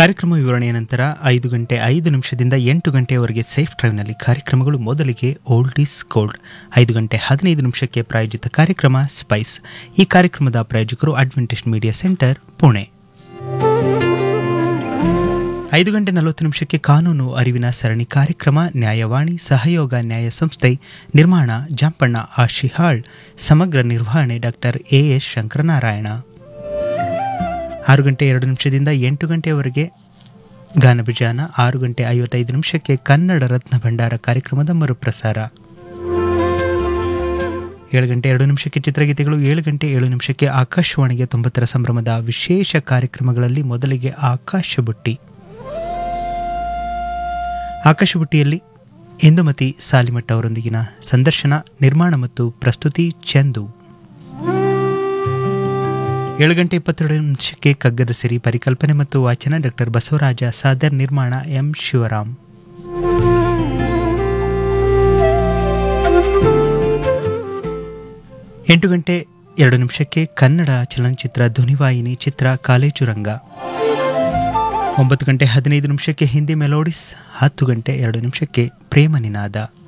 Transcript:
ಕಾರ್ಯಕ್ರಮ ವಿವರಣೆಯ ನಂತರ ಐದು ಗಂಟೆ ಐದು ನಿಮಿಷದಿಂದ ಎಂಟು ಗಂಟೆಯವರೆಗೆ ಸೇಫ್ ಡ್ರೈವ್ನಲ್ಲಿ ಕಾರ್ಯಕ್ರಮಗಳು ಮೊದಲಿಗೆ ಓಲ್ಡ್ ಈಸ್ ಗೋಲ್ಡ್ ಐದು ಗಂಟೆ ಹದಿನೈದು ನಿಮಿಷಕ್ಕೆ ಪ್ರಾಯೋಜಿತ ಕಾರ್ಯಕ್ರಮ ಸ್ಪೈಸ್ ಈ ಕಾರ್ಯಕ್ರಮದ ಪ್ರಾಯೋಜಕರು ಅಡ್ವೆಂಟಿಸ್ಟ್ ಮೀಡಿಯಾ ಸೆಂಟರ್ ಪುಣೆ ಐದು ಗಂಟೆ ನಲವತ್ತು ನಿಮಿಷಕ್ಕೆ ಕಾನೂನು ಅರಿವಿನ ಸರಣಿ ಕಾರ್ಯಕ್ರಮ ನ್ಯಾಯವಾಣಿ ಸಹಯೋಗ ನ್ಯಾಯ ಸಂಸ್ಥೆ ನಿರ್ಮಾಣ ಜಾಂಪಣ್ಣ ಆಶಿಹಾಳ್ ಸಮಗ್ರ ನಿರ್ವಹಣೆ ಡಾಕ್ಟರ್ ಎ ಎಸ್ ಶಂಕರನಾರಾಯಣ ಆರು ಗಂಟೆ ಎರಡು ನಿಮಿಷದಿಂದ ಎಂಟು ಗಂಟೆಯವರೆಗೆ ಗಾನಬಿಜಾನ ಆರು ಗಂಟೆ ಐವತ್ತೈದು ನಿಮಿಷಕ್ಕೆ ಕನ್ನಡ ರತ್ನ ಭಂಡಾರ ಕಾರ್ಯಕ್ರಮದ ಮರುಪ್ರಸಾರ ಏಳು ಗಂಟೆ ಎರಡು ನಿಮಿಷಕ್ಕೆ ಚಿತ್ರಗೀತೆಗಳು ಏಳು ಗಂಟೆ ಏಳು ನಿಮಿಷಕ್ಕೆ ಆಕಾಶವಾಣಿಗೆ ತೊಂಬತ್ತರ ಸಂಭ್ರಮದ ವಿಶೇಷ ಕಾರ್ಯಕ್ರಮಗಳಲ್ಲಿ ಮೊದಲಿಗೆ ಆಕಾಶ ಬುಟ್ಟಿ ಆಕಾಶ ಬುಟ್ಟಿಯಲ್ಲಿ ಇಂದುಮತಿ ಸಾಲಿಮಠ್ ಅವರೊಂದಿಗಿನ ಸಂದರ್ಶನ ನಿರ್ಮಾಣ ಮತ್ತು ಪ್ರಸ್ತುತಿ ಚಂದು ಏಳು ಗಂಟೆ ಇಪ್ಪತ್ತೆರಡು ನಿಮಿಷಕ್ಕೆ ಕಗ್ಗದ ಸಿರಿ ಪರಿಕಲ್ಪನೆ ಮತ್ತು ವಾಚನ ಡಾಕ್ಟರ್ ಬಸವರಾಜ ಸಾದರ್ ನಿರ್ಮಾಣ ಎಂ ಶಿವರಾಮ್ ಎಂಟು ಗಂಟೆ ಎರಡು ನಿಮಿಷಕ್ಕೆ ಕನ್ನಡ ಚಲನಚಿತ್ರ ಧ್ವನಿವಾಹಿನಿ ಚಿತ್ರ ಕಾಲೇಜು ರಂಗ ಒಂಬತ್ತು ಗಂಟೆ ಹದಿನೈದು ನಿಮಿಷಕ್ಕೆ ಹಿಂದಿ ಮೆಲೋಡಿಸ್ ಹತ್ತು ಗಂಟೆ ಎರಡು ನಿಮಿಷಕ್ಕೆ ಪ್ರೇಮ ನಿನಾದ